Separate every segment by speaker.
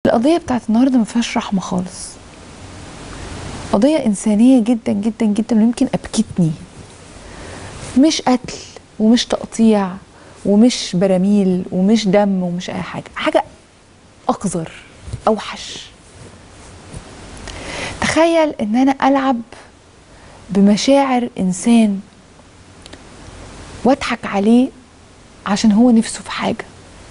Speaker 1: القضيه بتاعت النهارده ما فيهاش رحمه خالص قضيه انسانيه جدا جدا جدا ويمكن ابكتني مش قتل ومش تقطيع ومش براميل ومش دم ومش اي حاجه حاجه اقذر اوحش تخيل ان انا العب بمشاعر انسان واضحك عليه عشان هو نفسه في حاجه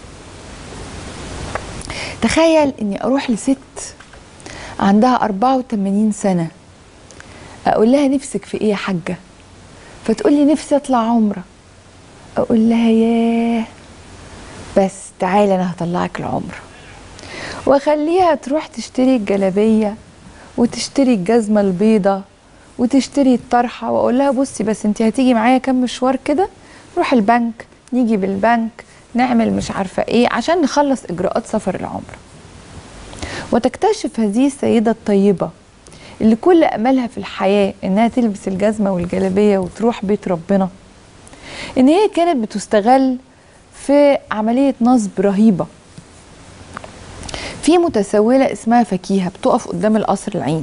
Speaker 1: تخيل اني اروح لست عندها 84 سنه اقول لها نفسك في ايه يا حاجه فتقول لي نفسي اطلع عمره اقول لها ياه بس تعالي انا هطلعك العمره واخليها تروح تشتري الجلابيه وتشتري الجزمه البيضه وتشتري الطرحه واقول لها بصي بس انت هتيجي معايا كام مشوار كده نروح البنك نيجي بالبنك نعمل مش عارفه ايه عشان نخلص اجراءات سفر العمره وتكتشف هذه السيده الطيبه اللي كل املها في الحياه انها تلبس الجزمه والجلابيه وتروح بيت ربنا ان هي كانت بتستغل في عمليه نصب رهيبه في متسولة اسمها فكيهة بتقف قدام القصر العيني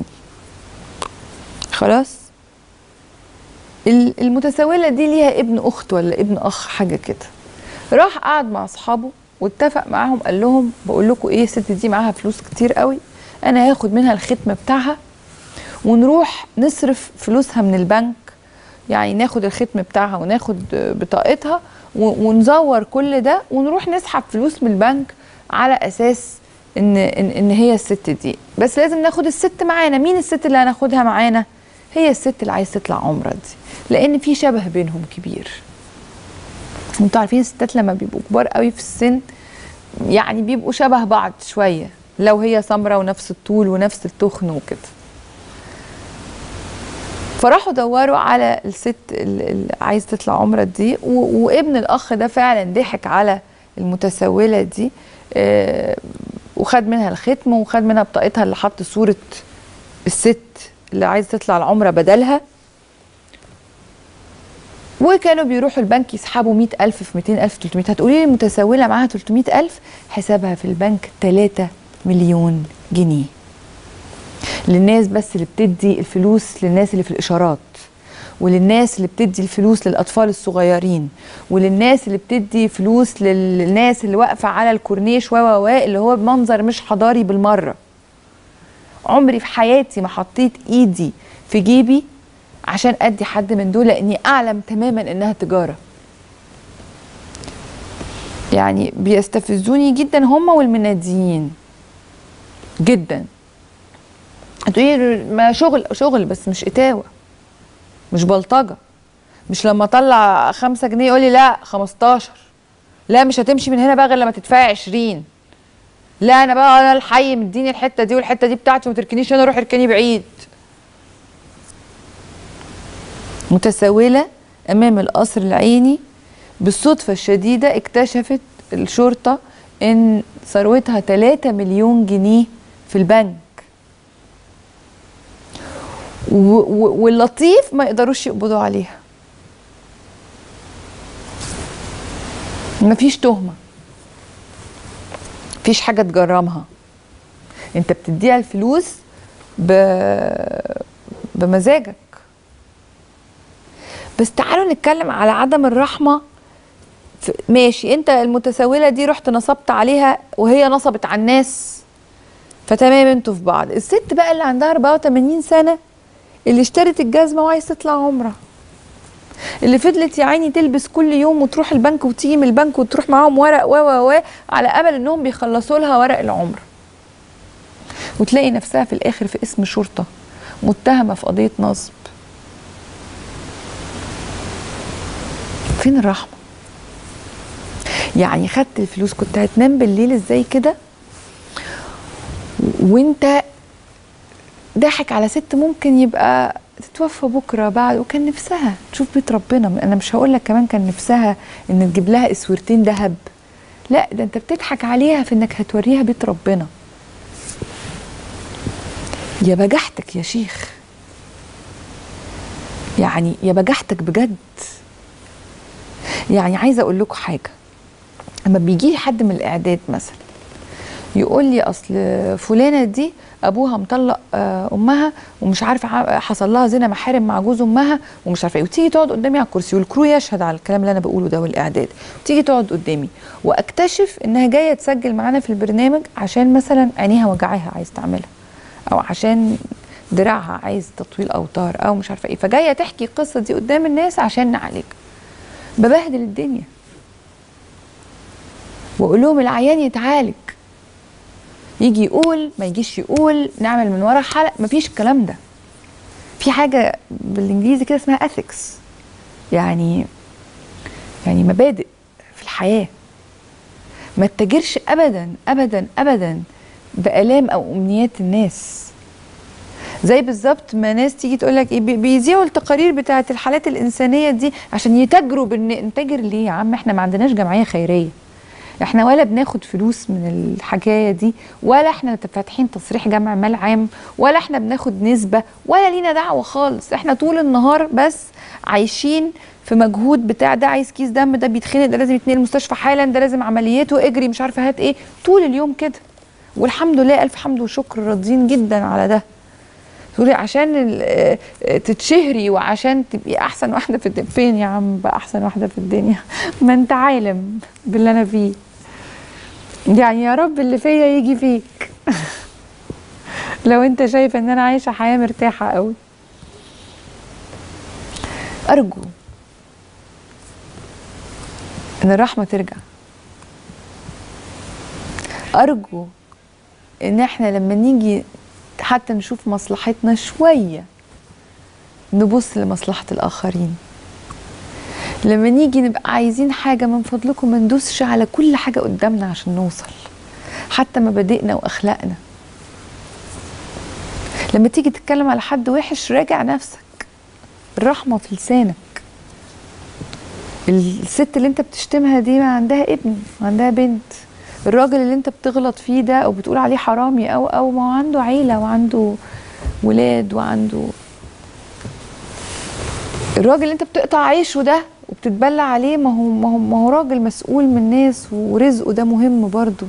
Speaker 1: خلاص ال- المتسولة دي ليها ابن أخت ولا ابن أخ حاجة كده راح قعد مع أصحابه واتفق معاهم قال لهم بقول لكم إيه الست دي معاها فلوس كتير قوي أنا هاخد منها الختم بتاعها ونروح نصرف فلوسها من البنك يعني ناخد الختم بتاعها وناخد بطاقتها و- ونزور كل ده ونروح نسحب فلوس من البنك على اساس ان ان, إن هي الست دي بس لازم ناخد الست معانا مين الست اللي هناخدها معانا هي الست اللي عايز تطلع عمره دي لان في شبه بينهم كبير انتوا عارفين الستات لما بيبقوا كبار قوي في السن يعني بيبقوا شبه بعض شويه لو هي سمرة ونفس الطول ونفس التخن وكده فراحوا دوروا على الست ال- اللي عايز تطلع عمره دي و- وابن الاخ ده فعلا ضحك على المتسوله دي آه، وخد منها الختم وخد منها بطاقتها اللي حط صوره الست اللي عايزه تطلع العمره بدلها وكانوا بيروحوا البنك يسحبوا 100000 في 200000 300 هتقولي لي المتسولة معاها 300000 حسابها في البنك 3 مليون جنيه للناس بس اللي بتدي الفلوس للناس اللي في الإشارات وللناس اللي بتدي الفلوس للأطفال الصغيرين وللناس اللي بتدي فلوس للناس اللي واقفة على الكورنيش و و و اللي هو بمنظر مش حضاري بالمرة عمري في حياتي ما حطيت ايدي في جيبي عشان ادي حد من دول لاني اعلم تماما انها تجاره يعني بيستفزوني جدا هم والمناديين جدا هتقولي ما شغل شغل بس مش اتاوه مش بلطجه مش لما اطلع خمسة جنيه يقولي لا 15 لا مش هتمشي من هنا بقى غير لما تدفعي 20 لا انا بقى انا الحي مديني الحته دي والحته دي بتاعتي وما تركنيش انا روح اركني بعيد متسولة أمام القصر العيني بالصدفة الشديدة اكتشفت الشرطة إن ثروتها 3 مليون جنيه في البنك و- و- واللطيف ما يقدروش يقبضوا عليها مفيش تهمة مفيش حاجة تجرمها انت بتديها الفلوس ب... بمزاجك بس تعالوا نتكلم على عدم الرحمه ف- ماشي انت المتسولة دي رحت نصبت عليها وهي نصبت على الناس فتمام انتوا في بعض الست بقى اللي عندها 84 سنة اللي اشترت الجزمة وعايز تطلع عمرة اللي فضلت يا عيني تلبس كل يوم وتروح البنك وتيجي من البنك وتروح معاهم ورق و و و على امل انهم بيخلصوا لها ورق العمرة وتلاقي نفسها في الاخر في اسم شرطة متهمة في قضية نصب فين الرحمة يعني خدت الفلوس كنت هتنام بالليل ازاي كده وانت ضاحك على ست ممكن يبقى تتوفى بكره بعد وكان نفسها تشوف بيت ربنا انا مش هقول لك كمان كان نفسها ان تجيب لها اسورتين ذهب لا ده انت بتضحك عليها في انك هتوريها بيت ربنا يا بجحتك يا شيخ يعني يا بجحتك بجد يعني عايزه اقول لكم حاجه لما بيجي لي حد من الاعداد مثلا يقول لي اصل فلانه دي ابوها مطلق آه، امها ومش عارفه ع- حصل لها زنا محارم مع جوز امها ومش عارفه ايه وتيجي تقعد قدامي على الكرسي والكرو يشهد على الكلام اللي انا بقوله ده والاعداد وتيجي تقعد قدامي واكتشف انها جايه تسجل معانا في البرنامج عشان مثلا عينيها وجعاها عايز تعملها او عشان دراعها عايز تطويل اوتار او مش عارفه ايه فجايه تحكي القصه دي قدام الناس عشان نعالجها ببهدل الدنيا واقول لهم العيان يتعالج يجي يقول ما يجيش يقول نعمل من ورا حلق مفيش الكلام ده في حاجه بالانجليزي كده اسمها ethics يعني يعني مبادئ في الحياه ما تتاجرش ابدا ابدا ابدا بالام او امنيات الناس زي بالظبط ما ناس تيجي تقول لك ايه بي- بيذيعوا التقارير بتاعه الحالات الانسانيه دي عشان يتاجروا بان نتاجر ليه يا عم احنا ما عندناش جمعيه خيريه احنا ولا بناخد فلوس من الحكايه دي ولا احنا فاتحين تصريح جمع مال عام ولا احنا بناخد نسبه ولا لينا دعوه خالص احنا طول النهار بس عايشين في مجهود بتاع ده عايز كيس دم ده بيتخنق ده لازم يتنقل المستشفى حالا ده لازم عمليته اجري مش عارفه هات ايه طول اليوم كده والحمد لله الف حمد وشكر راضيين جدا على ده تقولي عشان ال- آه، آه، تتشهري وعشان تبقي احسن واحده في الدنيا فين يا عم بقى احسن واحده في الدنيا ما انت عالم باللي انا فيه يعني يا رب اللي فيا يجي فيك لو انت شايف ان انا عايشه حياه مرتاحه قوي ارجو ان الرحمه ترجع ارجو ان احنا لما نيجي حتى نشوف مصلحتنا شويه نبص لمصلحه الاخرين لما نيجي نبقى عايزين حاجه من فضلكم ما ندوسش على كل حاجه قدامنا عشان نوصل حتى مبادئنا واخلاقنا لما تيجي تتكلم على حد وحش راجع نفسك الرحمه في لسانك الست اللي انت بتشتمها دي ما عندها ابن عندها بنت الراجل اللي انت بتغلط فيه ده او بتقول عليه حرامي او او ما هو عنده عيله وعنده ولاد وعنده الراجل اللي انت بتقطع عيشه ده وبتتبلى عليه ما هو ما هو ما هو راجل مسؤول من ناس ورزقه ده مهم برضه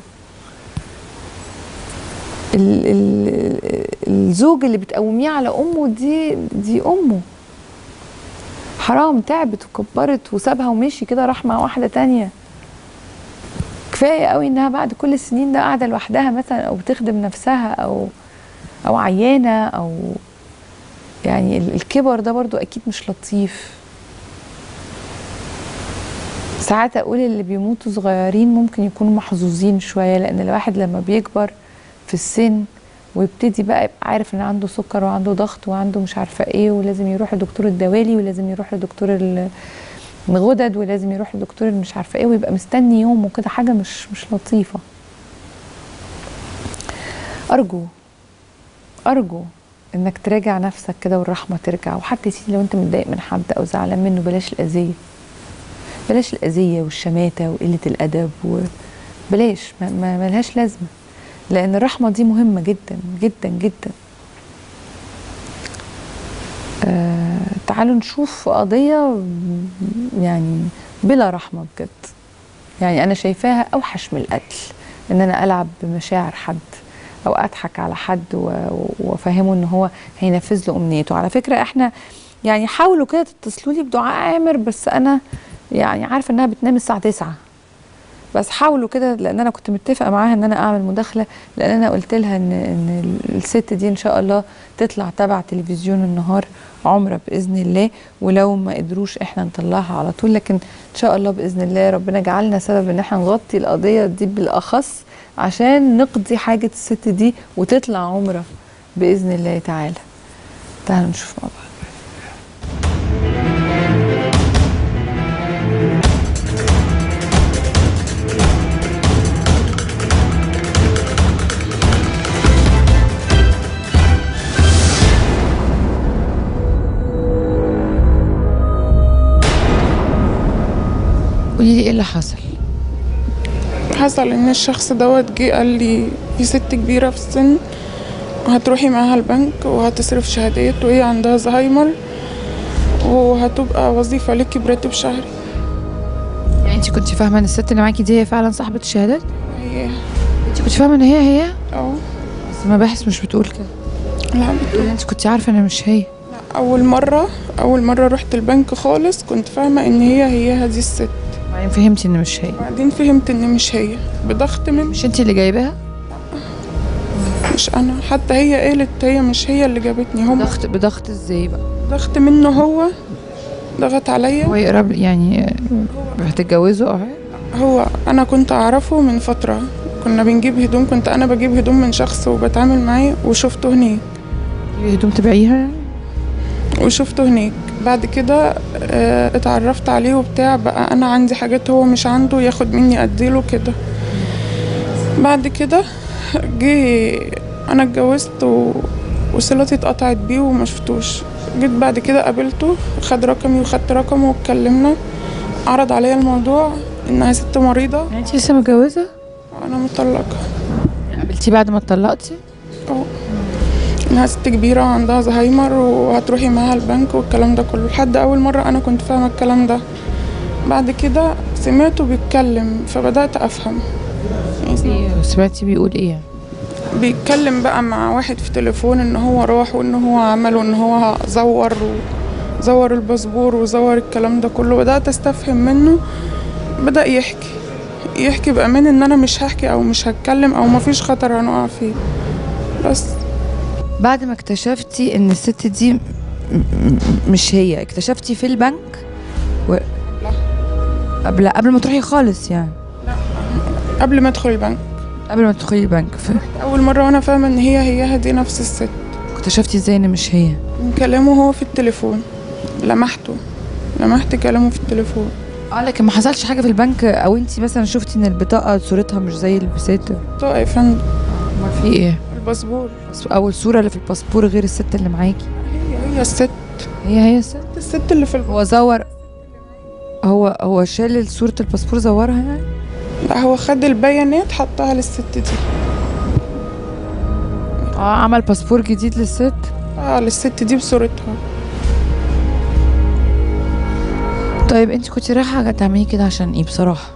Speaker 1: ال ال الزوج اللي بتقوميه على امه دي دي امه حرام تعبت وكبرت وسابها ومشي كده راح مع واحده تانية كفايه قوي انها بعد كل السنين ده قاعده لوحدها مثلا او بتخدم نفسها او او عيانه او يعني ال- الكبر ده برضو اكيد مش لطيف ساعات اقول اللي بيموتوا صغيرين ممكن يكونوا محظوظين شويه لان الواحد لما بيكبر في السن ويبتدي بقى يبقى عارف ان عنده سكر وعنده ضغط وعنده مش عارفه ايه ولازم يروح لدكتور الدوالي ولازم يروح لدكتور ال- الغدد ولازم يروح لدكتور مش عارفه ايه ويبقى مستني يوم وكده حاجه مش مش لطيفه ارجو ارجو انك تراجع نفسك كده والرحمه ترجع وحتى يا سيدي لو انت متضايق من حد او زعلان منه بلاش الاذيه بلاش الاذيه والشماته وقله الادب وبلاش ما, ما ملهاش لازمه لان الرحمه دي مهمه جدا جدا جدا آه تعالوا نشوف قضيه يعني بلا رحمه بجد يعني انا شايفاها اوحش من القتل ان انا العب بمشاعر حد او اضحك على حد و- وافهمه ان هو هينفذ له امنيته على فكره احنا يعني حاولوا كده تتصلوا لي بدعاء عامر بس انا يعني عارفه انها بتنام الساعه 9 بس حاولوا كده لان انا كنت متفقه معاها ان انا اعمل مداخله لان انا قلت لها ان ان الست دي ان شاء الله تطلع تبع تلفزيون النهار عمره باذن الله ولو ما قدروش احنا نطلعها على طول لكن ان شاء الله باذن الله ربنا جعلنا سبب ان احنا نغطي القضيه دي بالاخص عشان نقضي حاجه الست دي وتطلع عمره باذن الله تعالى تعالوا نشوف مع بعض قولي لي ايه اللي حصل
Speaker 2: حصل ان الشخص دوت جه قال لي في ست كبيرة في السن هتروحي معاها البنك وهتصرف شهادات وهي عندها زهايمر وهتبقى وظيفة ليكي براتب شهري
Speaker 1: يعني انت كنت فاهمه ان الست اللي معاكي دي هي فعلا صاحبه الشهادات
Speaker 2: هي
Speaker 1: انت كنت فاهمه ان هي هي
Speaker 2: اه
Speaker 1: بس المباحث مش بتقول كده
Speaker 2: لا
Speaker 1: بتقول انت كنت عارفه ان مش هي
Speaker 2: اول مره اول مره رحت البنك خالص كنت فاهمه ان هي هي هذه الست
Speaker 1: بعدين فهمتي ان مش هي
Speaker 2: بعدين فهمت ان مش هي بضغط من
Speaker 1: مش انت اللي جايباها
Speaker 2: مش انا حتى هي قالت هي مش هي اللي جابتني هم
Speaker 1: ضغط بضغط ازاي بقى
Speaker 2: ضغط منه هو ضغط عليا
Speaker 1: هو يقرب يعني هتتجوزوا اه
Speaker 2: هو انا كنت اعرفه من فتره كنا بنجيب هدوم كنت انا بجيب هدوم من شخص وبتعامل معاه وشفته هناك
Speaker 1: هدوم تبيعيها يعني
Speaker 2: وشفته هناك بعد كده آه، اتعرفت عليه وبتاع بقى انا عندي حاجات هو مش عنده ياخد مني اديله كده بعد كده جه انا اتجوزت و... وصلتي اتقطعت بيه وما شفتوش جيت بعد كده قابلته خد رقمي وخدت رقمه واتكلمنا عرض عليا الموضوع انها ست مريضه
Speaker 1: يعني انت لسه متجوزه
Speaker 2: وانا مطلقه
Speaker 1: قابلتيه بعد ما اتطلقتي
Speaker 2: اه انها ست كبيرة وعندها زهايمر وهتروحي معاها البنك والكلام ده كله لحد اول مرة انا كنت فاهمة الكلام ده بعد كده سمعته بيتكلم فبدأت افهم يعني
Speaker 1: ايه سمعتي بيقول ايه يعني
Speaker 2: بيتكلم بقى مع واحد في تليفون ان هو راح وان هو عمل وان هو زور وزور الباسبور وزور الكلام ده كله بدأت استفهم منه بدأ يحكي يحكي بأمان ان انا مش هحكي او مش هتكلم او مفيش خطر هنقع فيه بس
Speaker 1: بعد ما اكتشفتي ان الست دي م- م- مش هي اكتشفتي في البنك و... قبل قبل ما تروحي خالص يعني
Speaker 2: قبل ما ادخل البنك
Speaker 1: قبل ما تدخلي البنك ف...
Speaker 2: اول مره وانا فاهمه ان هي هي دي نفس الست
Speaker 1: اكتشفتي ازاي ان مش هي
Speaker 2: من كلامه هو في التليفون لمحته لمحت كلامه في التليفون
Speaker 1: اه لكن ما حصلش حاجه في البنك او انت مثلا شفتي ان البطاقه صورتها مش زي البسات
Speaker 2: طيب يا فندم
Speaker 1: ما في ايه
Speaker 2: الباسبور
Speaker 1: بس اول صوره اللي في الباسبور غير الست اللي معاكي
Speaker 2: هي هي الست
Speaker 1: هي هي الست
Speaker 2: الست اللي في الب...
Speaker 1: هو زور هو هو شال صوره الباسبور زورها يعني
Speaker 2: لا هو خد البيانات حطها للست دي
Speaker 1: اه عمل باسبور جديد للست
Speaker 2: اه للست دي بصورتها
Speaker 1: طيب انت كنت رايحه تعملي كده عشان ايه بصراحه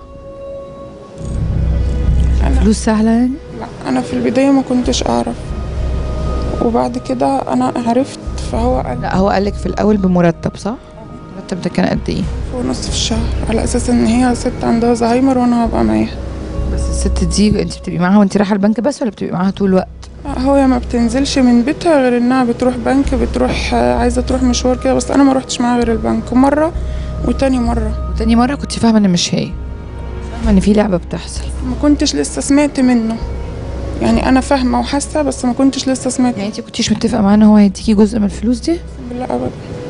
Speaker 2: انا
Speaker 1: فلوس سهله يعني
Speaker 2: لا انا في البدايه ما كنتش اعرف وبعد كده انا عرفت فهو قال
Speaker 1: لا هو قالك في الاول بمرتب صح المرتب ده كان قد ايه
Speaker 2: ونص في الشهر على اساس ان هي ست عندها زهايمر وانا هبقى معاها
Speaker 1: بس الست دي انت بتبقي معاها وانت رايحه البنك بس ولا بتبقي معاها طول الوقت
Speaker 2: هو ما بتنزلش من بيتها غير انها بتروح بنك بتروح آه، عايزه تروح مشوار كده بس انا ما روحتش معاها غير البنك مره وتاني مره
Speaker 1: وتاني مره كنت فاهمه ان مش هي فاهمه ان في لعبه بتحصل
Speaker 2: ما كنتش لسه سمعت منه يعني انا فاهمه وحاسه بس ما كنتش لسه سمعت
Speaker 1: يعني انت كنتيش متفقه معاه ان هو هيديكي جزء من الفلوس دي
Speaker 2: بالله ابدا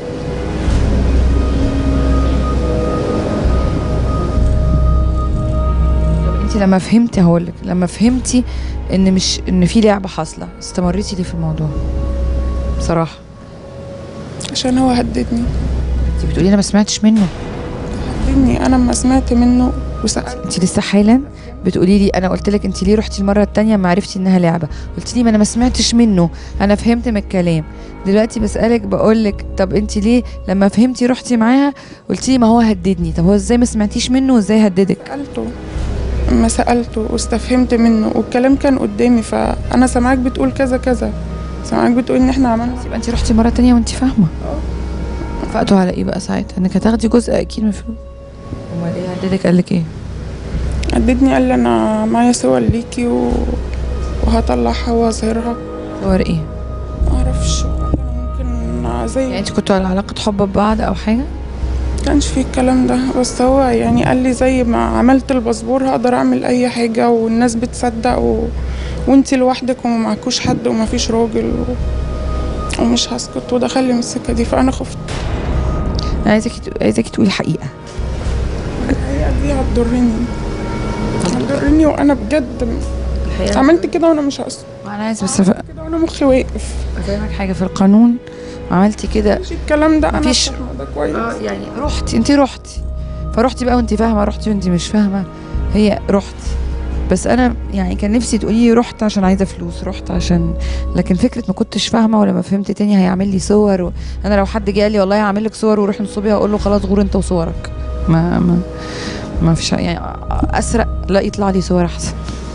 Speaker 1: طب انت لما فهمتي هقول لك لما فهمتي ان مش ان في لعبه حاصله استمريتي ليه في الموضوع بصراحه
Speaker 2: عشان هو هددني
Speaker 1: انت بتقولي انا ما سمعتش منه
Speaker 2: هددني انا ما سمعت منه وسالت
Speaker 1: انت لسه حالا بتقولي لي انا قلت لك انت ليه رحتي المره التانية ما عرفتي انها لعبه قلت لي ما انا ما سمعتش منه انا فهمت من الكلام دلوقتي بسالك بقول لك طب انت ليه لما فهمتي رحتي معاها قلت لي ما هو هددني طب هو ازاي ما سمعتيش منه وازاي هددك
Speaker 2: سالته ما سالته واستفهمت منه والكلام كان قدامي فانا سامعاك بتقول كذا كذا سامعاك بتقول ان احنا عملنا
Speaker 1: يبقى انت رحتي مره تانية وانت فاهمه اتفقتوا على ايه بقى ساعتها انك هتاخدي جزء اكيد من الفلوس امال ايه هددك قال لك ايه
Speaker 2: هددني قال لي انا معايا صور ليكي و... وهطلعها واظهرها
Speaker 1: صور ايه
Speaker 2: معرفش ممكن زي
Speaker 1: يعني انت كنتوا على علاقه حب ببعض او حاجه
Speaker 2: كانش فيه الكلام ده بس هو يعني قال لي زي ما عملت الباسبور هقدر اعمل اي حاجة والناس بتصدق و... وانتي لوحدك وما معكوش حد وما فيش راجل و... ومش هسكت ودخلني من السكة دي فانا خفت
Speaker 1: انا عايزاكي تق- عايزاكي تقولي الحقيقه
Speaker 2: الحقيقة دي هتضرني هتضرني وانا بجد
Speaker 1: الحقيقه
Speaker 2: عملت كده وانا مش هسكت
Speaker 1: انا عايز بس أف-
Speaker 2: كده وانا مخي واقف
Speaker 1: افهمك حاجه في القانون عملتي كده
Speaker 2: مش الكلام ده انا
Speaker 1: مفيش-
Speaker 2: فاهمة ده كويس
Speaker 1: يعني رحتي انت رحتي فروحتي بقى وانت فاهمه رحتي وانت مش فاهمه هي رحتي بس انا يعني كان نفسي تقولي لي رحت عشان عايزه فلوس رحت عشان لكن فكره ما كنتش فاهمه ولما فهمت تاني هيعمل لي صور و... انا لو حد جه قال لي والله هعمل لك صور وروح نصبيها اقول له خلاص غور انت وصورك ما ما ما فيش يعني اسرق لا يطلع لي صور احسن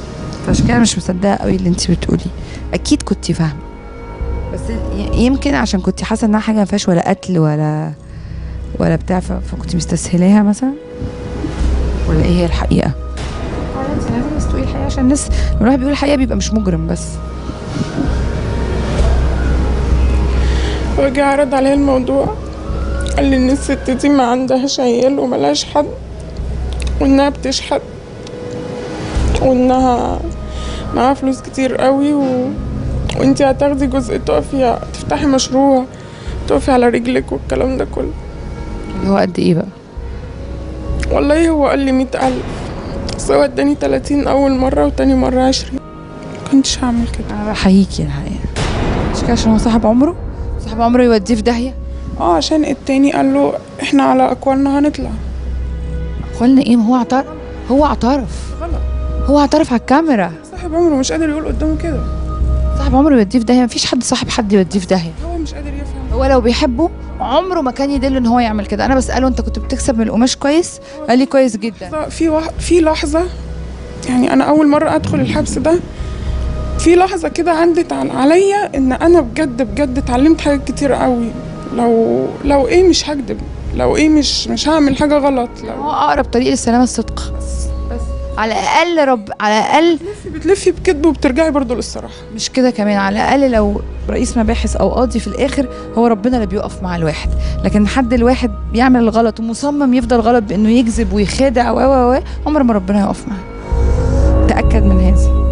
Speaker 1: عشان كده مش مصدقه قوي اللي انت بتقوليه اكيد كنت فاهمه بس ي- يمكن عشان كنت حاسه انها حاجه ما فيهاش ولا قتل ولا ولا بتاع ف- فكنت مستسهلاها مثلا ولا ايه هي الحقيقه ولا انت لازم بس تقولي الحقيقه عشان الناس لما الواحد بيقول الحقيقه بيبقى مش مجرم بس
Speaker 2: وجي عرض عليا الموضوع قال لي ان الست دي ما عندهاش عيال وملهاش حد وانها بتشحت وانها معاها فلوس كتير قوي و... وانتي هتاخدي جزء تقفي تفتحي مشروع تقفي على رجلك والكلام ده كله
Speaker 1: اللي هو قد ايه بقى
Speaker 2: والله هو قال لي مئة ألف بس هو اداني تلاتين أول مرة وتاني مرة عشرين كنتش هعمل كده
Speaker 1: انا بحييكي الحقيقه مش كده عشان هو صاحب عمره صاحب عمره يوديه في داهيه
Speaker 2: اه عشان التاني قال له احنا على أقوالنا هنطلع
Speaker 1: قلنا ايه ما هو اعترف هو اعترف
Speaker 2: غلط
Speaker 1: هو اعترف على الكاميرا
Speaker 2: صاحب عمره مش قادر يقول قدامه كده
Speaker 1: صاحب عمره يوديه في داهيه مفيش حد صاحب حد يوديه في داهيه
Speaker 2: هو مش قادر يفهم
Speaker 1: هو لو بيحبه عمره ما كان يدل ان هو يعمل كده انا بساله انت كنت بتكسب من القماش كويس قال لي كويس جدا
Speaker 2: في وح... في لحظة يعني أنا أول مرة أدخل الحبس ده في لحظة كده عدت عن عليا إن أنا بجد بجد اتعلمت حاجات كتير قوي لو لو إيه مش هكدب لو إيه مش مش هعمل حاجة غلط لو
Speaker 1: هو اقرب طريق للسلامه الصدق بس على الاقل رب على الاقل
Speaker 2: بتلفي بكذب وبترجعي برضو للصراحة
Speaker 1: مش كده كمان على الاقل لو رئيس مباحث او قاضي في الاخر هو ربنا اللي بيقف مع الواحد لكن حد الواحد بيعمل الغلط ومصمم يفضل غلط بانه يكذب ويخادع و و و عمر ما ربنا يقف معاه تاكد من هذا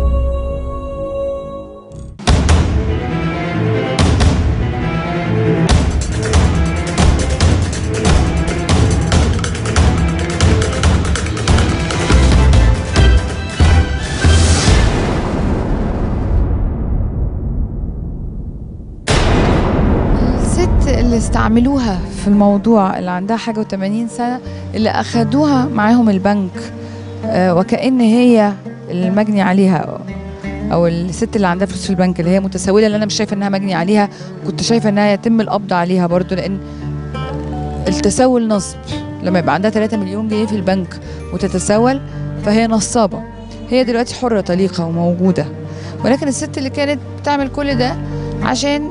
Speaker 1: الست اللي استعملوها في الموضوع اللي عندها حاجة و80 سنة اللي أخدوها معاهم البنك آه، وكأن هي المجني عليها أو الست اللي عندها فلوس في البنك اللي هي متسولة اللي أنا مش شايفة إنها مجني عليها كنت شايفة إنها يتم القبض عليها برضو لأن التسول نصب لما يبقى عندها 3 مليون جنيه في البنك وتتسول فهي نصابة هي دلوقتي حرة طليقة وموجودة ولكن الست اللي كانت بتعمل كل ده عشان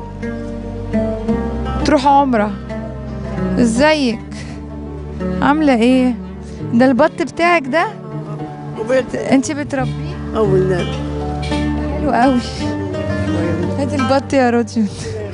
Speaker 1: تروح عمرة ازيك عاملة ايه ده البط بتاعك ده
Speaker 3: وبيت
Speaker 1: انت بتربيه
Speaker 3: أول نبي
Speaker 1: حلو قوي هاتي البط يا روديو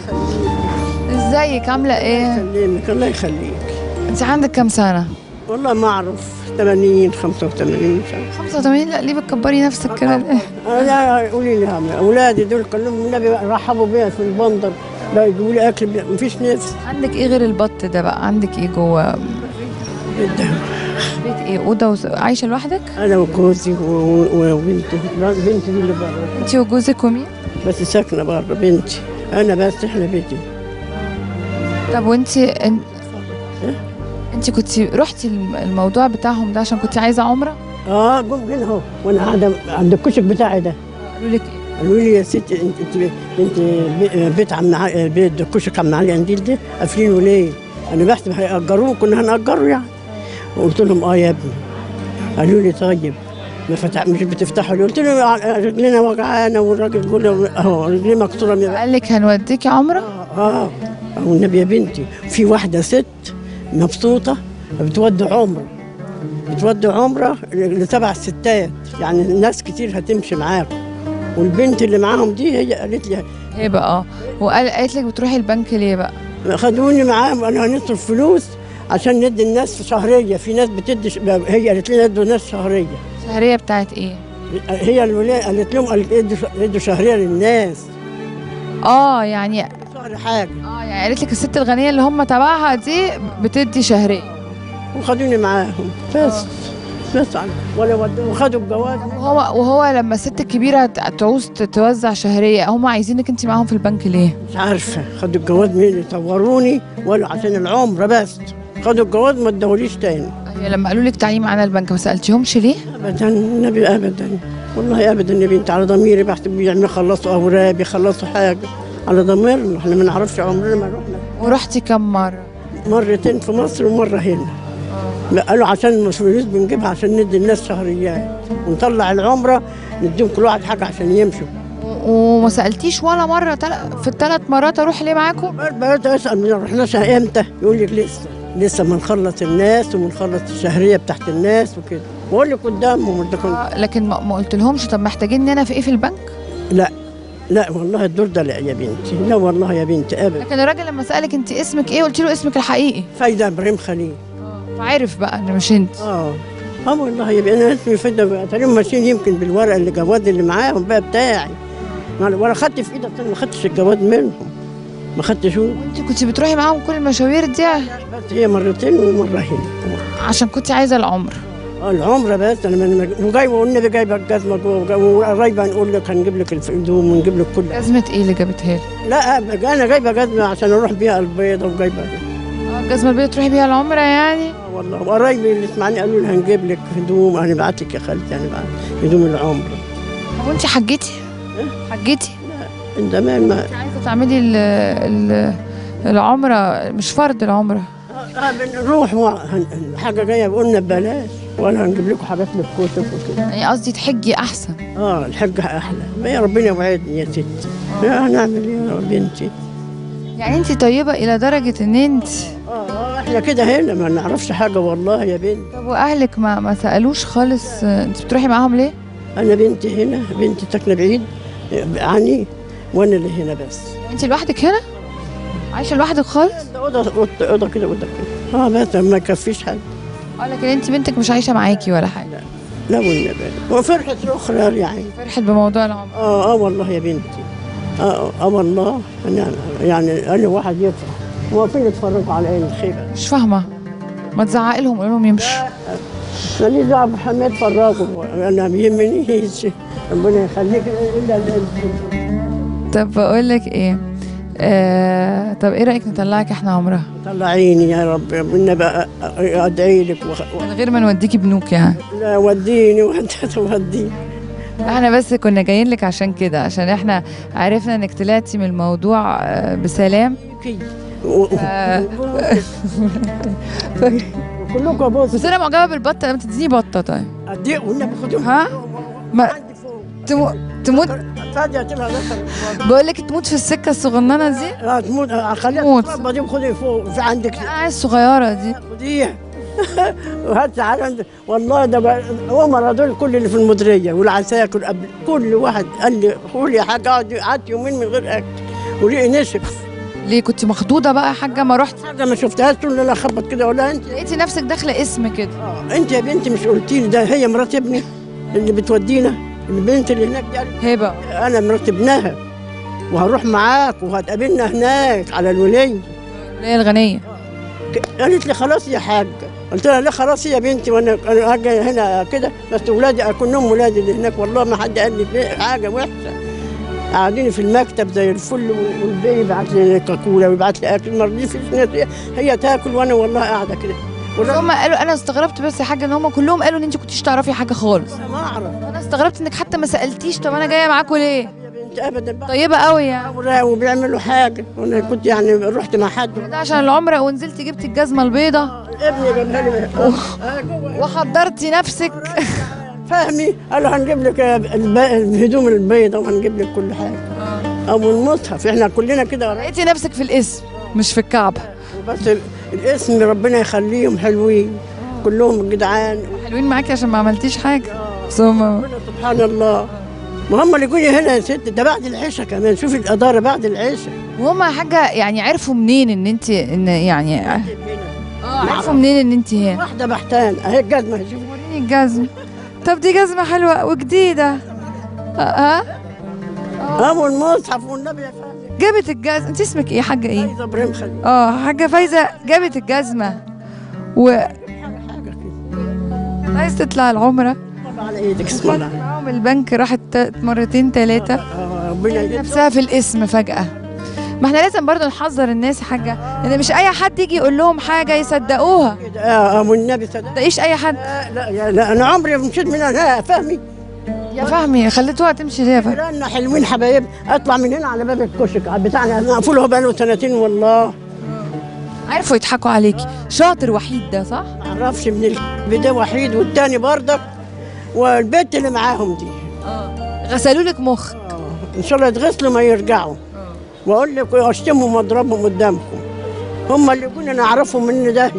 Speaker 1: ازيك عاملة ايه
Speaker 3: يخليك الله يخليك
Speaker 1: انت عندك كام سنة
Speaker 3: والله ما أعرف 80 85 سنة
Speaker 1: 85 لا ليه بتكبري نفسك كده ليه؟
Speaker 3: أنا قولي لي هم أولادي دول كلهم النبي رحبوا بيا في البندر لا يجيبوا لي أكل مفيش نفس
Speaker 1: عندك ايه غير البط ده بقى عندك ايه جوه
Speaker 3: جدا
Speaker 1: بيت ايه اوضه وس... عايشه لوحدك
Speaker 3: أنا وجوزي و- و- وبنتي بنتي دي اللي بره
Speaker 1: انت وجوزك ومين
Speaker 3: بس ساكنة بره بنتي أنا بس إحنا بيتي
Speaker 1: طب وانت انت, انت كنت رحتي الم- الموضوع بتاعهم ده عشان كنت عايزه عمره
Speaker 3: آه قوم هنا أهو وأنا قاعدة عند الكشك بتاعي ده
Speaker 1: قالوا لك ايه
Speaker 3: قالوا لي يا ستي انت انت انت بي- بيت عم ع- بيت كشك عم علي قنديل ده قافلينه ليه؟ انا بحسب هيأجروه كنا هنأجره يعني قلت لهم اه يا ابني قالوا لي طيب ما فتح مش بتفتحوا لي قلت لهم ع- رجلنا وجعانه والراجل بيقول لي اهو رجلي مكسوره من
Speaker 1: قال لك هنوديكي عمره
Speaker 3: اه اه والنبي يا بنتي في واحده ست مبسوطه بتودي عمره بتودي عمره لسبع ستات يعني ناس كتير هتمشي معاكم والبنت اللي معاهم دي هي قالت لي
Speaker 1: ايه بقى اه وقال قالت لك بتروحي البنك ليه بقى
Speaker 3: خدوني معاهم انا هنصرف فلوس عشان ندي الناس شهريه في ناس بتدي ش... هي قالت لنا ادوا ناس شهريه
Speaker 1: شهريه بتاعت ايه
Speaker 3: هي الولايه قالت لهم قالت ادوا ش- ادوا شهريه للناس
Speaker 1: اه يعني
Speaker 3: شهر حاجه
Speaker 1: اه يعني قالت لك الست الغنيه اللي هم تبعها دي بتدي شهريه
Speaker 3: وخدوني معاهم بس بس عن- ولا ود- وخدوا الجواز
Speaker 1: وهو وهو لما الست الكبيره ت- تعوز توزع شهريه هم عايزينك انت معاهم في البنك ليه
Speaker 3: مش عارفه خدوا الجواز مين يصوروني ولا عشان العمره بس خدوا الجواز ما ادهوليش تاني
Speaker 1: هي لما قالوا لك تعالي معانا البنك ما سالتيهمش ليه
Speaker 3: ابدا النبي ابدا والله ابدا يا بنتي على ضميري بحسب بيعملوا يخلصوا اوراق بيخلصوا حاجه على ضميرنا احنا ما نعرفش عمرنا ما رحنا
Speaker 1: ورحتي كم مره
Speaker 3: مرتين في مصر ومره هنا لا، قالوا عشان مش فلوس بنجيبها عشان ندي الناس شهريات ونطلع العمره نديهم كل واحد حاجه عشان يمشوا
Speaker 1: و- وما سالتيش ولا مره تل... في الثلاث مرات اروح ليه معاكم
Speaker 3: بقيت اسال ما رحناش امتى يقول لك لسه لسه ما نخلص الناس وبنخلص الشهريه بتاعت الناس وكده بقول لك قدامهم انت كنت
Speaker 1: آه، لكن ما, ما قلت لهمش طب محتاجين انا في ايه في البنك
Speaker 3: لا لا والله الدور ده لا يا بنتي لا والله يا بنتي ابدا
Speaker 1: لكن الراجل لما سالك انت اسمك ايه قلت له اسمك الحقيقي
Speaker 3: فايده ابراهيم خليل
Speaker 1: فعارف بقى ان مش انت
Speaker 3: اه اه والله يا بنتي انا اسمي فايده بقى. تقريبا ماشيين يمكن بالورق اللي جواد اللي معاهم بقى بتاعي ما- ولا خدت في ايدي أصل ما خدتش الجواد منهم ما خدتش هو.
Speaker 1: انت كنت بتروحي معاهم كل المشاوير دي
Speaker 3: بس هي مرتين ومره هنا
Speaker 1: عشان كنت عايزه العمر
Speaker 3: اه العمره بس انا من وجايبه والنبي جايبه الجزمه جوه وجا- وقرايبه نقول لك هنجيب لك الهدوم ونجيب لك كل
Speaker 1: جزمه ايه اللي جابتها لي
Speaker 3: لا انا جايبه جزمه عشان اروح بيها البيضه وجايبه
Speaker 1: اه الجزمه البيضاء تروحي بيها العمره يعني
Speaker 3: آه والله وقرايبي اللي اسمعني قالوا لي هنجيب لك هدوم هنبعت لك يا خالتي هنبعت هدوم العمره
Speaker 1: هو انت حجتي حجتي
Speaker 3: من زمان ما
Speaker 1: انت عايزه تعملي ال ال العمره مش فرض العمره
Speaker 3: آه بنروح و- هن- حاجه جايه قلنا ببلاش ولا هنجيب لكم حاجات للكتب وكده
Speaker 1: يعني قصدي تحجي احسن
Speaker 3: اه الحجه احلى ما يا ربنا يوعدني يا ستي يا هنعمل ايه يا بنتي
Speaker 1: يعني انت طيبه الى درجه ان انت
Speaker 3: اه آه، احنا كده هنا ما نعرفش حاجه والله يا بنتي
Speaker 1: طب واهلك ما ما سالوش خالص اه، انت بتروحي معاهم ليه
Speaker 3: انا بنتي هنا بنتي ساكنه بعيد عني وانا اللي هنا بس
Speaker 1: انت لوحدك هنا عايشه لوحدك خالص
Speaker 3: اوضه أوضة- اوضه كده اوضه كده اه بس ما يكفيش حد
Speaker 1: اه لكن انت بنتك مش عايشه معاكي ولا حاجه
Speaker 3: لا والنبي وفرحه اخرى يعني
Speaker 1: فرحت بموضوع العمر
Speaker 3: اه اه والله يا بنتي اه اه والله يعني يعني انا واحد يفرح واقفين يتفرجوا على عين الخيبه
Speaker 1: مش فاهمه ما تزعق لهم قول لهم يمشوا
Speaker 3: ماليش دعوه بحماد يتفرجوا انا ما يهمنيش ربنا يخليك الا ال-
Speaker 1: طب بقول لك ايه آه طب ايه رايك نطلعك احنا عمرها
Speaker 3: طلعيني يا رب ربنا بقى ادعي لك وخ-
Speaker 1: من غير ما نوديكي بنوك يعني
Speaker 3: لا وديني وانت توديني
Speaker 1: احنا بس كنا جايين لك عشان كده عشان احنا عرفنا انك طلعتي من الموضوع آه، بسلام
Speaker 3: و-
Speaker 1: آه.
Speaker 3: كلكم بص
Speaker 1: بس انا معجبه بالبطه لما تديني بطه طيب
Speaker 3: ادي والنبي خدهم
Speaker 1: ها ما
Speaker 3: عندي فوق
Speaker 1: تمو... تموت
Speaker 3: فادية تبقى مثلا
Speaker 1: بقول لك تموت في السكه الصغننه دي
Speaker 3: اه تموت آه، خليها
Speaker 1: تموت.
Speaker 3: تتربى دي وخدي فوق في عندك
Speaker 1: انا عايز الصغيره دي
Speaker 3: خديها وهات تعالى عند- والله ده بقى عمر دول كل اللي في المديريه والعساكر قبل كل واحد قال لي قول يا حاج اقعد قعدت يومين من غير اكل وريقي نشف
Speaker 1: ليه كنت مخضوضه بقى يا حاجه ما رحت
Speaker 3: حاجه ما شفتهاش طول الليل اخبط كده اقول لها انت
Speaker 1: لقيتي نفسك داخله اسم كده
Speaker 3: آه، انت يا بنتي مش قلتي لي ده هي مرات ابني اللي بتودينا البنت اللي هناك دي قالت
Speaker 1: هبه
Speaker 3: انا مرات ابنها وهروح معاك وهتقابلنا هناك على الوليه
Speaker 1: اللي هي الغنيه
Speaker 3: ك- قالت لي خلاص يا حاج قلت لها لا خلاص يا بنتي وانا انا هاجي هنا كده بس ولادي اكونهم ولادي اللي هناك والله ما حد قال لي في حاجه وحشه قاعدين في المكتب زي الفل وال- والبي يبعت لي كاكولا ويبعت لي اكل ما رضيش هي- هي تاكل وانا والله قاعده كده
Speaker 1: بس
Speaker 3: والراجل
Speaker 1: هم قالوا انا استغربت بس يا حاجه ان هم كلهم قالوا ان انت كنتيش تعرفي حاجه خالص
Speaker 3: ما اعرف
Speaker 1: انا استغربت انك حتى ما سالتيش طب انا جايه معاكم ليه
Speaker 3: يا بنت ابدا بقى
Speaker 1: طيبه قوي يعني
Speaker 3: وراء وبيعملوا حاجه وانا كنت يعني رحت مع حد
Speaker 1: ده عشان العمره ونزلتي جبتي الجزمه البيضه
Speaker 3: ابني جابها لي آه، جوه.
Speaker 1: وحضرتي نفسك
Speaker 3: فهمي قالوا هنجيب لك الب- الهدوم البيضاء وهنجيب لك كل حاجه او المصحف احنا كلنا كده
Speaker 1: لقيتي نفسك في الاسم مش في الكعبه
Speaker 3: بس ال- الاسم ربنا يخليهم حلوين كلهم جدعان
Speaker 1: حلوين معاكي عشان ما عملتيش حاجه بس هم
Speaker 3: ربنا سبحان الله ما هم اللي يجوا هنا يا ست ده بعد العشاء كمان شوفي الاداره بعد العشاء
Speaker 1: وهم حاجه يعني عرفوا منين ان انت ان يعني اه عرفوا منين ان انت هنا
Speaker 3: واحده بحتان اهي الجزمه شوفي
Speaker 1: وريني الجزمه طب دي جزمه حلوه وجديده ها
Speaker 3: ها والمصحف والنبي يا فندم
Speaker 1: جابت الجزمه انت اسمك ايه يا حاجه ايه
Speaker 3: عايزه ابراهيم خليل
Speaker 1: اه حاجه فايزه جابت الجزمه و
Speaker 3: حاجه كده
Speaker 1: عايز تطلع العمره
Speaker 3: طب على ايدك اسم الله
Speaker 1: معاهم البنك راحت تا- مرتين ثلاثه
Speaker 3: آه، ربنا يجزاك
Speaker 1: نفسها في الاسم فجاه ما احنا لازم برضو نحذر الناس يا حاجه ان مش اي حد يجي يقول لهم حاجه يصدقوها
Speaker 3: كده. اه آه، والنبي صدق
Speaker 1: تلاقيش اي حد
Speaker 3: لا لا يا- لا انا عمري ما مشيت من هنا فهمي
Speaker 1: يا فهمي خليتوها تمشي ليه يا فهمي
Speaker 3: لان حلوين حبايب اطلع من هنا على باب الكشك بتاعنا مقفول هو بقاله سنتين والله
Speaker 1: عرفوا يضحكوا عليكي شاطر وحيد ده صح
Speaker 3: ما اعرفش من الكلب ده وحيد والتاني برضك والبنت اللي معاهم دي
Speaker 1: غسلوا لك مخ
Speaker 3: ان شاء الله يتغسلوا ما يرجعوا واقول لك اشتمهم واضربهم قدامكم هم اللي يكونوا نعرفهم من ده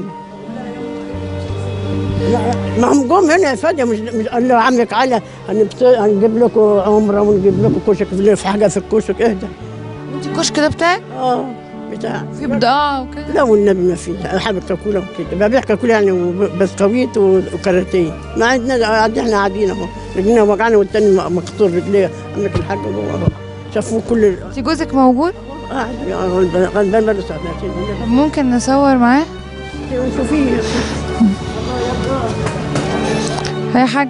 Speaker 3: ما هم جم هنا يا فادي مش, مش قال له عمك علي هنبت- هنجيب لكم عمره ونجيب لكم كشك في حاجه في الكشك اهدى
Speaker 1: انت الكشك ده بتاعك
Speaker 3: اه بتاع
Speaker 1: في بضاعه وكده
Speaker 3: لا والنبي ما في انا حابب كاكولا وكده ببيع كاكولا يعني وب- بسكويت و- وكاراتيه ما عندنا قاعد احنا قاعدين اهو رجلينا وجعنا والتاني م- مكسور رجليه عندك الحاجه جوه اهو شافوه كل ال-
Speaker 1: انت جوزك موجود
Speaker 3: قاعد يعني غلبان غلبان بقاله سنتين
Speaker 1: طب ممكن نصور معاه
Speaker 3: شوفيه
Speaker 1: يا حاج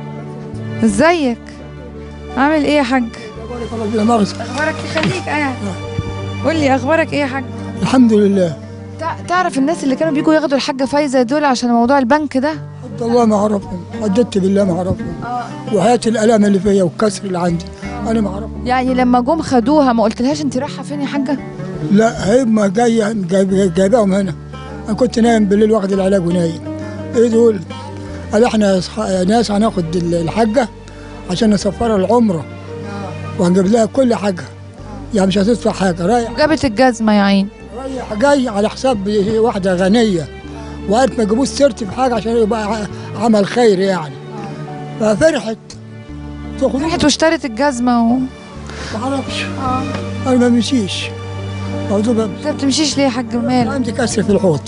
Speaker 1: ازيك عامل ايه يا حاج
Speaker 4: لا مؤاخذة
Speaker 1: اخبارك إيه؟ خليك قاعد قول لي اخبارك ايه يا حاج
Speaker 4: الحمد لله
Speaker 1: تع- تعرف الناس اللي كانوا بيجوا ياخدوا الحاجه فايزه دول عشان موضوع البنك ده
Speaker 4: حد الله ما اعرفهم حددت بالله ما اعرفهم وحياة الالام اللي فيا والكسر اللي عندي انا ما اعرفهم
Speaker 1: يعني لما جم خدوها ما قلتلهاش انت رايحه فين يا حاجه
Speaker 4: لا هي ما جايه جايب- جايباهم هنا انا كنت نايم بالليل واخد العلاج ونايم ايه دول؟ قال احنا أصح- ناس هناخد ال- الحاجه عشان نسفرها العمره وهنجيب لها كل حاجه يعني مش هتدفع حاجه رايح
Speaker 1: وجابت الجزمه يا عين
Speaker 4: رايح جاي على حساب واحده غنيه وقالت ما يجيبوش سيرتي بحاجه عشان يبقى ع- عمل خير يعني ففرحت تاخد
Speaker 1: راحت واشترت الجزمه و...
Speaker 4: ما اعرفش انا ما مشيش موضوع ما-
Speaker 1: انت ما بتمشيش ليه يا حاج مال
Speaker 4: عندي كسر في الحوض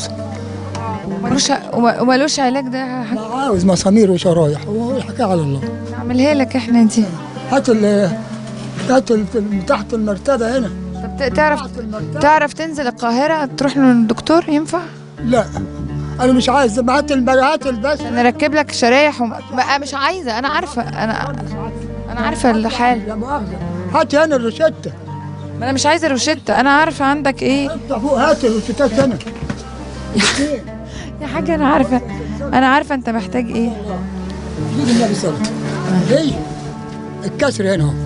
Speaker 1: ملوش وما- وملوش علاج ده يا حاج
Speaker 4: ما عاوز مسامير وشرايح والحكايه على الله
Speaker 1: نعملها لك احنا دي
Speaker 4: هات ال هات ال- من تحت المرتبه هنا
Speaker 1: طب ت- تعرف تعرف تنزل القاهره تروح للدكتور ينفع
Speaker 4: لا انا مش عايز ما هات الب- هات البس
Speaker 1: نركب لك شرايح وم... بقى مش عايزه انا عارفه انا انا عارفه الحال
Speaker 4: لا مؤاخذه هات هنا الروشته
Speaker 1: ما انا مش عايزه روشته انا عارفه عندك ايه
Speaker 4: افتح فوق هات الروشتات هنا الاثنين
Speaker 1: يا حاجه انا عارفه انا عارفه انت محتاج ايه
Speaker 4: يجي النبي صلى الله عليه وسلم. دي الكسر هنا اهو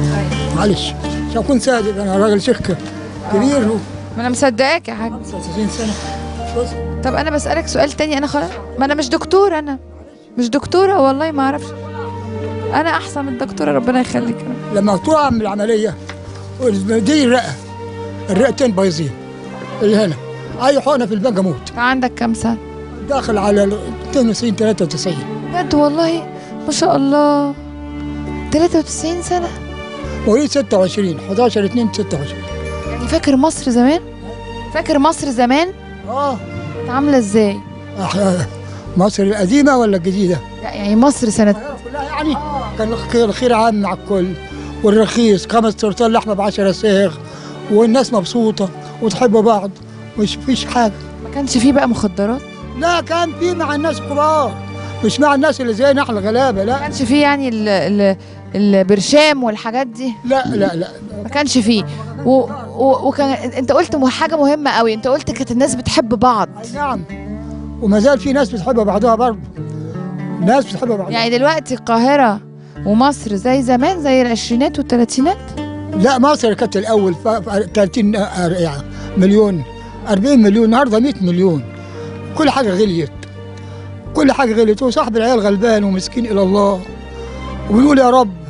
Speaker 4: معلش عشان اكون صادق انا راجل شيخ كبير هو
Speaker 1: ما انا مصدقاك يا حاج
Speaker 4: 95 سنه بص
Speaker 1: طب انا بسالك سؤال تاني انا خلاص ما انا مش دكتوره انا مش دكتوره والله ما اعرفش انا احسن من الدكتوره ربنا يخليك يا رب.
Speaker 4: لما تقع من العمليه دي الرئه الرئتين بايظين اللي هنا اي حقنه في البنك اموت
Speaker 1: انت عندك كام سنه
Speaker 4: داخل على ال 92 93
Speaker 1: بجد والله ما شاء الله 93 سنه
Speaker 4: مواليد 26 11 2 26
Speaker 1: يعني فاكر مصر زمان فاكر مصر زمان
Speaker 4: اه
Speaker 1: كانت عامله ازاي
Speaker 4: أح- مصر القديمه ولا الجديده؟
Speaker 1: لا، يعني مصر سنه
Speaker 4: كلها يعني كان الخير الخير عام مع الكل والرخيص خمس ترطال لحمه ب 10 صاغ والناس مبسوطه وتحب بعض مش فيش حاجه
Speaker 1: ما كانش فيه بقى مخدرات
Speaker 4: لا كان في مع الناس كبار مش مع الناس اللي زينا احنا غلابه
Speaker 1: ما
Speaker 4: لا
Speaker 1: كانش فيه يعني ال ال البرشام والحاجات دي
Speaker 4: لا لا لا
Speaker 1: ما كانش فيه و و وكان انت قلت مه- حاجه مهمه قوي انت قلت كانت الناس بتحب بعض
Speaker 4: نعم وما زال في ناس بتحب بعضها برضه ناس بتحب بعضها
Speaker 1: يعني دلوقتي القاهره ومصر زي زمان زي العشرينات والثلاثينات
Speaker 4: لا مصر كانت الاول ف- ف- 30 آه، يعني مليون 40 مليون النهارده 100 مليون كل حاجه غليت كل حاجه غليت وصاحب العيال غلبان ومسكين الى الله وبيقول يا رب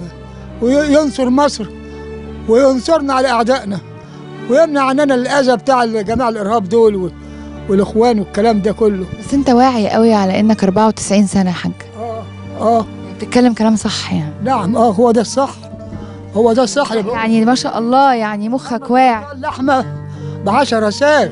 Speaker 4: وينصر مصر وينصرنا على اعدائنا ويمنع عننا الاذى بتاع جماعه الارهاب دول و- والاخوان والكلام ده كله
Speaker 1: بس انت واعي قوي على انك 94 سنه يا حاج
Speaker 4: اه اه
Speaker 1: بتتكلم كلام صح يعني
Speaker 4: نعم اه هو ده الصح هو ده الصح اللي بقول
Speaker 1: يعني ما شاء الله يعني مخك واعي
Speaker 4: اللحمه ب 10 ساغ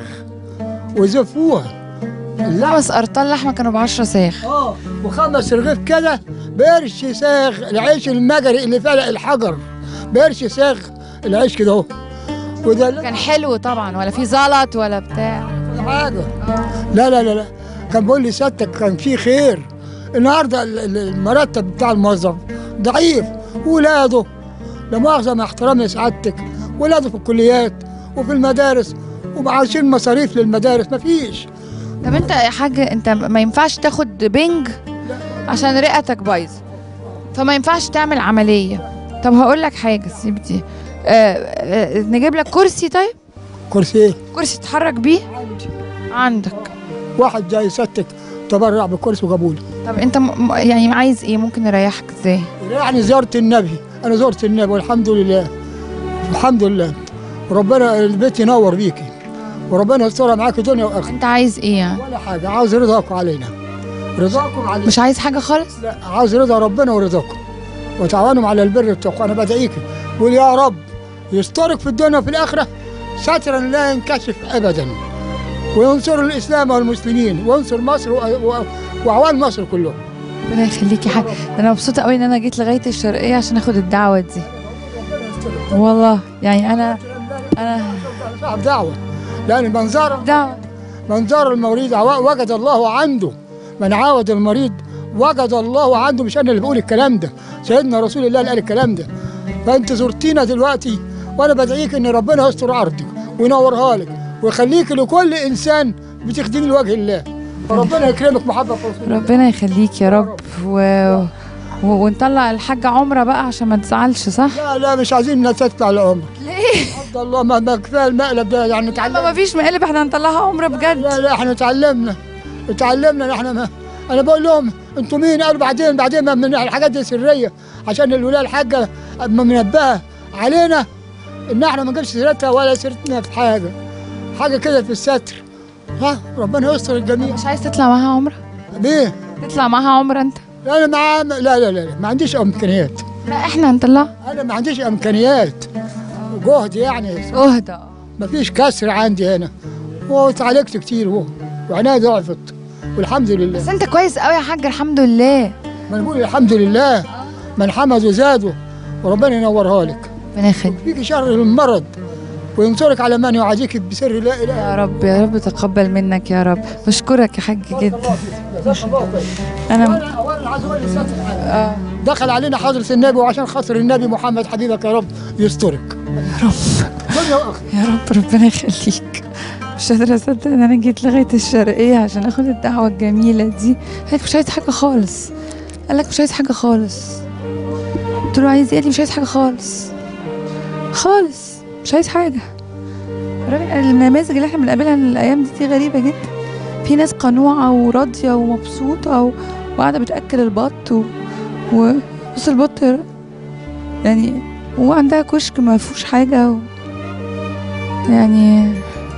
Speaker 4: وزفوها اللحمه
Speaker 1: خمس ارطال لحمه كانوا ب 10 صاغ
Speaker 4: اه وخمس رغيف كده بقرش ساغ العيش المجري اللي فلق الحجر بقرش ساغ العيش كده اهو وده لا
Speaker 1: كان حلو طبعا ولا في زلط ولا بتاع
Speaker 4: حاجه لا لا لا لا كان بيقول لي سيادتك كان في خير النهارده ال- ال- المرتب بتاع الموظف ضعيف ولاده لا مؤاخذه مع احترامي لسعادتك ولاده في الكليات وفي المدارس وعايشين مصاريف للمدارس مفيش
Speaker 1: طب انت يا حاج انت ما ينفعش تاخد بنج عشان رئتك بايظه فما ينفعش تعمل عمليه طب هقول لك حاجه سيب دي آه آه نجيب لك كرسي طيب
Speaker 4: كرسي ايه
Speaker 1: كرسي تتحرك بيه عندك
Speaker 4: واحد جاي سيادتك تبرع بكرسي وجابوا لي
Speaker 1: طب انت م- م- يعني عايز ايه ممكن نريحك ازاي
Speaker 4: يعني زيارة النبي انا زرت النبي والحمد لله الحمد لله وربنا البيت ينور بيكي وربنا يسترها معاكي دنيا واخره
Speaker 1: انت عايز ايه يعني
Speaker 4: ولا حاجه عاوز رضاكم علينا رضاكم علينا
Speaker 1: مش عايز حاجه خالص
Speaker 4: لا عاوز رضا ربنا ورضاكم وتعاونوا على البر والتقوى انا بدعيكي قول يا رب يسترك في الدنيا وفي الاخره سترا لا ينكشف ابدا وينصر الاسلام والمسلمين وينصر مصر و- و- واعوان مصر كلهم
Speaker 1: ربنا يخليكي حاجه انا مبسوطه قوي ان انا جيت لغايه الشرقيه عشان اخد الدعوه دي والله يعني انا انا
Speaker 4: صاحب دعوه لان منظر
Speaker 1: دعوه
Speaker 4: منظر المريض عوا- وجد الله عنده من عاود المريض وجد الله عنده مش انا اللي بقول الكلام ده سيدنا رسول الله اللي قال الكلام ده فانت زرتينا دلوقتي وانا بدعيك ان ربنا يستر عرضك وينورها لك ويخليك لكل انسان بتخدمي لوجه الله وربنا يكرمك محبه في رسول الله
Speaker 1: ربنا يخليك يا رب و... و... ونطلع الحاجه عمره بقى عشان ما تزعلش صح
Speaker 4: لا لا مش عايزين الناس تطلع العمر
Speaker 1: ليه
Speaker 4: عبد الله ما ما كفايه المقلب ده يعني
Speaker 1: ما
Speaker 4: تعلمنا
Speaker 1: فيش مقلب احنا هنطلعها عمره بجد
Speaker 4: لا لا احنا تعلمنا تعلمنا احنا ما انا بقول لهم انتوا مين قالوا بعدين بعدين ما من الحاجات دي سريه عشان الولايه الحاجه ما منبهه علينا ان احنا ما نجيبش سيرتها ولا سيرتنا في حاجه حاجه كده في الستر ها ربنا يستر الجميع
Speaker 1: مش عايز تطلع معاها عمره
Speaker 4: ليه؟
Speaker 1: تطلع معاها عمره انت
Speaker 4: لا انا مع لا لا لا, لا ما عنديش امكانيات
Speaker 1: لا احنا هنطلعها
Speaker 4: انا ما عنديش امكانيات جهد يعني
Speaker 1: اهدى
Speaker 4: ما فيش كسر عندي هنا واتعالجت كتير هو وعناية ضعفت والحمد لله
Speaker 1: بس انت كويس قوي يا حاج الحمد لله
Speaker 4: ما نقول الحمد لله من حمد وزاد وربنا ينورها لك
Speaker 1: ربنا يخليك
Speaker 4: فيك شر المرض وينصرك على من يعاديك بسر لا اله الا
Speaker 1: يا رب يا رب تقبل منك يا رب بشكرك يا حاج جدا انا
Speaker 4: وانا وانا عايز اقول للستر حاجة. دخل علينا حضرة النبي وعشان خاطر النبي محمد حبيبك يا رب يسترك
Speaker 1: يا رب
Speaker 4: دنيا واخره
Speaker 1: يا رب ربنا يخليك مش قادرة أصدق إن أنا جيت لغاية الشرقية عشان آخد الدعوة الجميلة دي قالك مش عايز حاجة خالص قالك مش عايز حاجة خالص قلت له عايز إيه قال لي مش عايز حاجة خالص خالص مش عايز حاجة الراجل النماذج اللي احنا بنقابلها الأيام دي, دي غريبة جدا في ناس قنوعة وراضية ومبسوطة و... وقاعدة بتأكل البط و... و... بص البط يعني وعندها كشك ما فيهوش حاجة و... يعني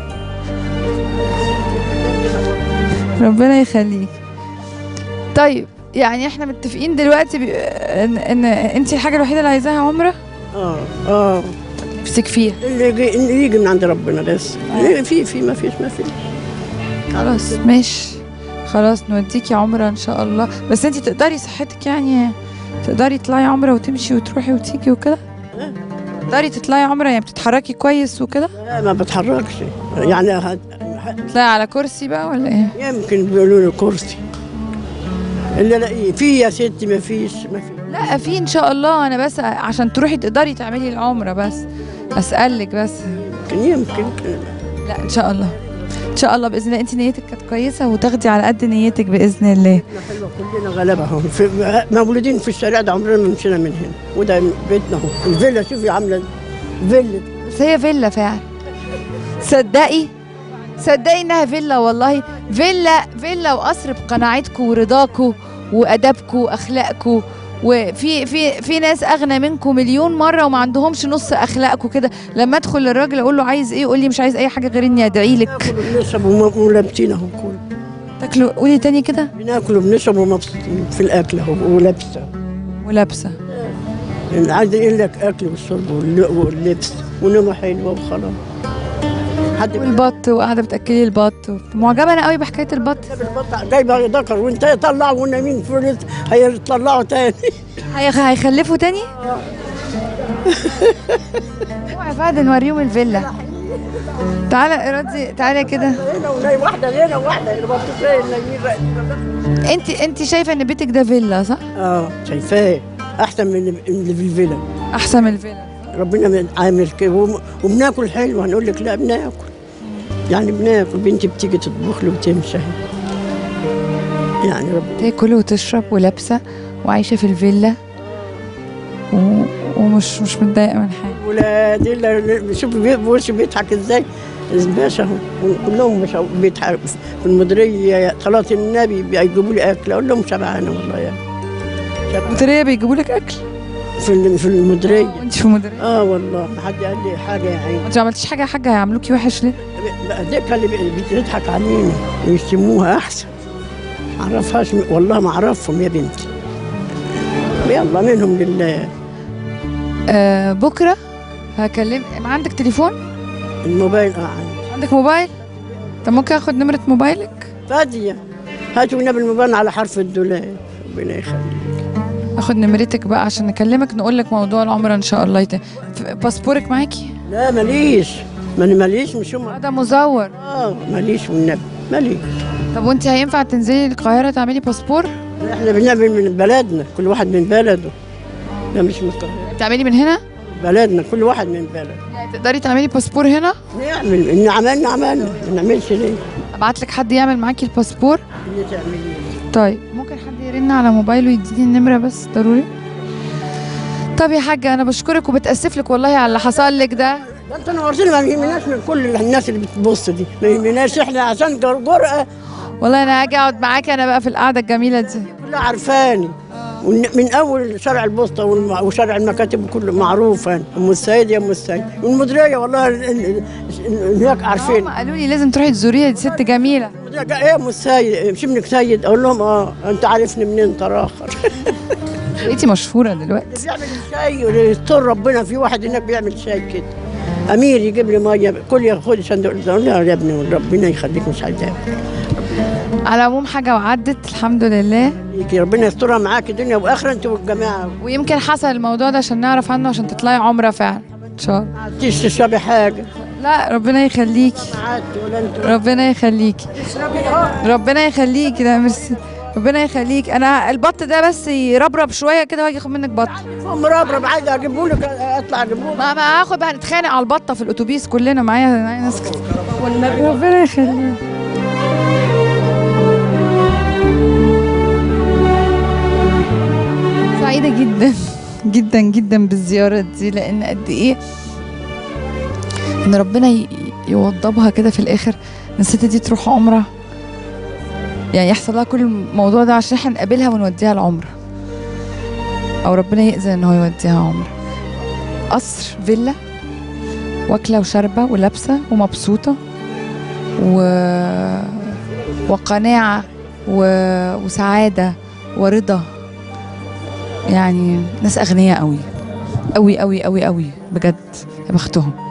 Speaker 1: ربنا يخليك طيب يعني احنا متفقين دلوقتي ب... ان, إن انت الحاجه الوحيده اللي عايزاها عمره
Speaker 3: اه اه
Speaker 1: امسك فيها
Speaker 3: اللي يجي اللي يجي من عند ربنا بس اللي في في ما فيش ما فيش
Speaker 1: خلاص ماشي خلاص نوديكي عمره ان شاء الله بس انت تقدري صحتك يعني تقدري تطلعي عمره وتمشي وتروحي وتيجي وكده
Speaker 3: إيه؟
Speaker 1: تقدري تطلعي عمره يعني بتتحركي كويس وكده
Speaker 3: لا ما بتحركش يعني هت- ه-
Speaker 1: تطلعي على كرسي بقى ولا ايه
Speaker 3: يمكن بيقولوا لي كرسي اللي الاقيه في يا ستي ما فيش ما فيش
Speaker 1: لا في ان شاء الله انا بس عشان تروحي تقدري تعملي العمره بس اسالك بس
Speaker 3: يمكن يمكن
Speaker 1: لا ان شاء الله ان شاء الله باذن الله انت نيتك كانت كويسه وتاخدي على قد نيتك باذن الله
Speaker 3: احنا حلوه كلنا غلابه اهو في- مولودين في الشارع ده عمرنا ما مشينا من هنا وده بيتنا اهو الفيلا شوفي عامله فيلا
Speaker 1: بس هي فيلا فعلا صدقي صدقي انها فيلا والله فيلا فيلا وقصر بقناعتكم ورضاكم وادبكم واخلاقكم وفي في في ناس اغنى منكم مليون مره وما عندهمش نص اخلاقكم كده لما ادخل للراجل اقول له عايز ايه يقول لي مش عايز اي حاجه غير اني ادعي لك
Speaker 3: بناكل وبنشرب وم- ولابسين اهو كل
Speaker 1: تاكلوا قولي تاني كده
Speaker 3: بناكل وبنشرب ومبسوطين في الاكل اهو ولابسه
Speaker 1: ولابسه
Speaker 3: يعني عايز يقول لك اكل والشرب والل- واللبس ونومه حلوه وخلاص حد
Speaker 1: والبط وقاعده بتاكلي البط معجبه انا قوي بحكايه البط
Speaker 3: البطة جايبه ذكر وانت يطلعوا ونايمين في الرزق هيطلعوا تاني
Speaker 1: هي- هيخلفوا تاني؟ اوعي بعد نوريهم الفيلا تعالى اراضي تعالى كده
Speaker 3: هنا ونايم واحده هنا وواحده هنا بطتين نايمين
Speaker 1: انت انت شايفه ان بيتك ده فيلا صح؟
Speaker 3: اه شايفاه احسن من اللي- من اللي في الفيلا
Speaker 1: احسن من الفيلا
Speaker 3: ربنا عامل كده وم- وبناكل حلو هنقول لك لا بناكل يعني بناكل بنتي بتيجي تطبخ لي وتمشي أهي. يعني رب
Speaker 1: تاكل وتشرب ولابسه وعايشه في الفيلا و... ومش مش متضايقه من حاجه
Speaker 3: ولادي اللي- شوف بي- بوش بيضحك ازاي الباشا اهو كلهم مش بيضحكوا في المديريه صلاه النبي بيجيبوا لي اكل اقول لهم شبعانه والله يعني شبعانة.
Speaker 1: مديريه بيجيبوا لك اكل
Speaker 3: في ال- في المديريه
Speaker 1: وانت في مديريه
Speaker 3: اه والله ما حد قال لي حاجه يا عيني
Speaker 1: انت ما عملتيش حاجه يا حاجه هيعملوكي وحش ليه
Speaker 3: بقى ديك اللي بتضحك علينا ويشتموها احسن ما اعرفهاش والله ما اعرفهم يا بنتي يلا منهم لله
Speaker 1: آه بكره هكلم ما عندك تليفون
Speaker 3: الموبايل اه عندي
Speaker 1: عندك موبايل طب ممكن اخد نمره موبايلك
Speaker 3: فاضيه هاتوا نبي الموبايل على حرف الدولار ربنا يخليك
Speaker 1: اخد نمرتك بقى عشان نكلمك نقول لك موضوع العمره ان شاء الله يت... ف- باسبورك معاكي
Speaker 3: لا ماليش ما انا ماليش مش هم
Speaker 1: آه، ده مزور
Speaker 3: اه ماليش والنبي ماليش
Speaker 1: طب وانت هينفع تنزلي القاهره تعملي باسبور
Speaker 3: احنا بنعمل من بلدنا كل واحد من بلده لا مش من القاهرة.
Speaker 1: تعملي من هنا
Speaker 3: بلدنا كل واحد من بلده
Speaker 1: يعني تقدري تعملي باسبور هنا
Speaker 3: نعمل ان عملنا عملنا ما نعملش ليه
Speaker 1: ابعت لك حد يعمل معاكي الباسبور
Speaker 3: اللي تعمليه
Speaker 1: طيب ممكن حد يرن على موبايله يديني النمره بس ضروري طب يا حاجه انا بشكرك وبتاسف لك والله على اللي حصل لك ده
Speaker 3: ده انت نورتنا ما يهمناش من كل الناس اللي بتبص دي ما يهمناش احنا عشان جر- جرأة
Speaker 1: والله انا هاجي اقعد معاكي انا بقى في القعده الجميله دي
Speaker 3: كلها عارفاني ون- من اول شارع البوسطه والم- وشارع المكاتب كله معروف انا ام السيد يا ام السيد والمديريه والله ال- ال- ال- هناك عارفين
Speaker 1: هم قالوا لي لازم تروحي تزوريها دي ست جميله
Speaker 3: المديرية قال ايه يا ام السيد مش ابنك سيد اقول لهم اه انت عارفني منين ترى اخر
Speaker 1: بقيتي مشهوره دلوقتي
Speaker 3: بيعمل الشاي يستر ربنا في واحد هناك بيعمل شاي كده امير يجيب لي ميه كل يا خد صندوق اقول له يا ابني ربنا يخليك مش عايز
Speaker 1: على العموم حاجه وعدت الحمد لله
Speaker 3: يخليكي ربنا يسترها معاكي دنيا واخره انت والجماعه
Speaker 1: ويمكن حصل الموضوع ده عشان نعرف عنه عشان تطلعي عمره فعلا ان شاء الله
Speaker 3: ما عدتيش تشربي حاجه
Speaker 1: لا ربنا يخليكي
Speaker 3: ما عدت ولا انت
Speaker 1: ربنا يخليكي
Speaker 3: تشربي اه
Speaker 1: ربنا يخليكي ده ميرسي ربنا يخليك انا البط ده بس يربرب شويه كده واجي اخد منك بط
Speaker 3: مربرب عايز اجيبه لك اطلع اجيبه لك
Speaker 1: ما ما هاخد بقى نتخانق على البطه في الاتوبيس كلنا معايا معايا ناس كتير ربنا يخليك سعيدة جدا جدا جدا بالزيارة دي لأن قد إيه إن ربنا ي- يوضبها كده في الآخر إن الست دي تروح عمرة يعني يحصل لها كل الموضوع ده عشان احنا نقابلها ونوديها العمرة أو ربنا يأذن إن هو يوديها عمرة قصر فيلا واكلة وشاربة ولابسة ومبسوطة و... وقناعة و... وسعادة ورضا يعني ناس أغنياء قوي قوي قوي قوي قوي بجد يا بختهم